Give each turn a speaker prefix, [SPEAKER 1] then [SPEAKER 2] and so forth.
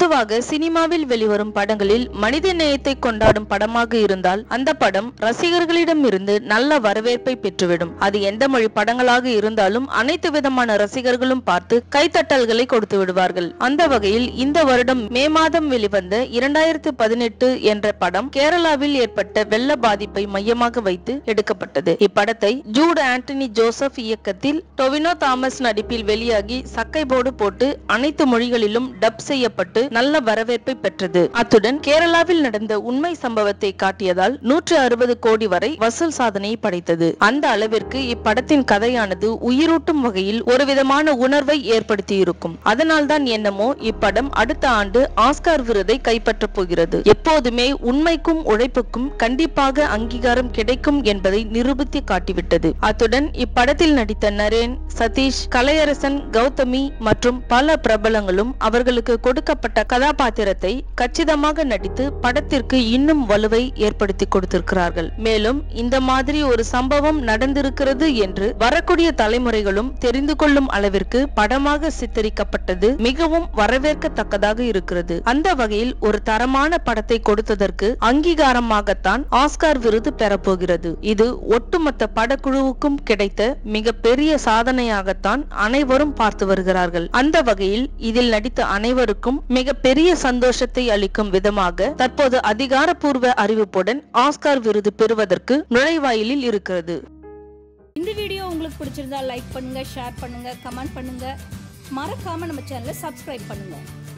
[SPEAKER 1] பொதுவாக சினிமாவில் வெளிவரும் படங்களில் மனித நேயத்தை கொண்டாடும் படமாக இருந்தால் அந்த படம் ரசிகர்களிடம் இருந்து நல்ல வரவேற்பை பெற்றுவிடும் அது எந்த மொழி படங்களாக இருந்தாலும் அனைத்து விதமான ரசிகர்களும் பார்த்து கைத்தட்டல்களை கொடுத்து விடுவார்கள் அந்த வகையில் இந்த வருடம் மே மாதம் வெளிவந்த இரண்டாயிரத்து பதினெட்டு என்ற படம் கேரளாவில் ஏற்பட்ட வெள்ள பாதிப்பை மையமாக வைத்து எடுக்கப்பட்டது இப்படத்தை ஜூட் ஆண்டனி ஜோசப் இயக்கத்தில் டொவினோ தாமஸ் நடிப்பில் வெளியாகி சக்கை போர்டு போட்டு அனைத்து மொழிகளிலும் டப் செய்யப்பட்டு நல்ல வரவேற்பை பெற்றது அத்துடன் கேரளாவில் நடந்த உண்மை சம்பவத்தை காட்டியதால் நூற்று அறுபது கோடி வரை வசூல் சாதனையை படைத்தது அந்த அளவிற்கு இப்படத்தின் கதையானது உயிரூட்டும் வகையில் ஒரு விதமான உணர்வை ஏற்படுத்தி இருக்கும் அதனால்தான் என்னமோ இப்படம் அடுத்த ஆண்டு ஆஸ்கார் விருதை கைப்பற்றப் போகிறது எப்போதுமே உண்மைக்கும் உழைப்புக்கும் கண்டிப்பாக அங்கீகாரம் கிடைக்கும் என்பதை நிரூபித்து காட்டிவிட்டது அத்துடன் இப்படத்தில் நடித்த நரேன் சதீஷ் கலையரசன் கௌதமி மற்றும் பல பிரபலங்களும் அவர்களுக்கு கொடுக்கப்பட்ட கதாபாத்திரத்தை கச்சிதமாக நடித்து படத்திற்கு இன்னும் வலுவை ஏற்படுத்தி கொடுத்திருக்கிறார்கள் மேலும் இந்த மாதிரி ஒரு சம்பவம் நடந்திருக்கிறது என்று வரக்கூடிய தலைமுறைகளும் தெரிந்து கொள்ளும் அளவிற்கு படமாக சித்தரிக்கப்பட்டது மிகவும் வரவேற்கத்தக்கதாக இருக்கிறது அந்த வகையில் ஒரு தரமான படத்தை கொடுத்ததற்கு அங்கீகாரமாகத்தான் ஆஸ்கார் விருது பெறப்போகிறது இது ஒட்டுமொத்த படக்குழுவுக்கும் கிடைத்த மிக பெரிய சாதனையாகத்தான் அனைவரும் பார்த்து வருகிறார்கள் அந்த வகையில் இதில் நடித்த அனைவருக்கும் மிக பெரிய சந்தோஷத்தை அளிக்கும் விதமாக தற்போது அதிகாரப்பூர்வ அறிவிப்புடன் ஆஸ்கார் விருது பெறுவதற்கு நுழைவாயிலில் இருக்கிறது
[SPEAKER 2] இந்த வீடியோ உங்களுக்கு பிடிச்சிருந்தா லைக் பண்ணுங்க ஷேர் பண்ணுங்க கமெண்ட் பண்ணுங்க மறக்காம நம்ம சேனலை சப்ஸ்கிரைப் பண்ணுங்க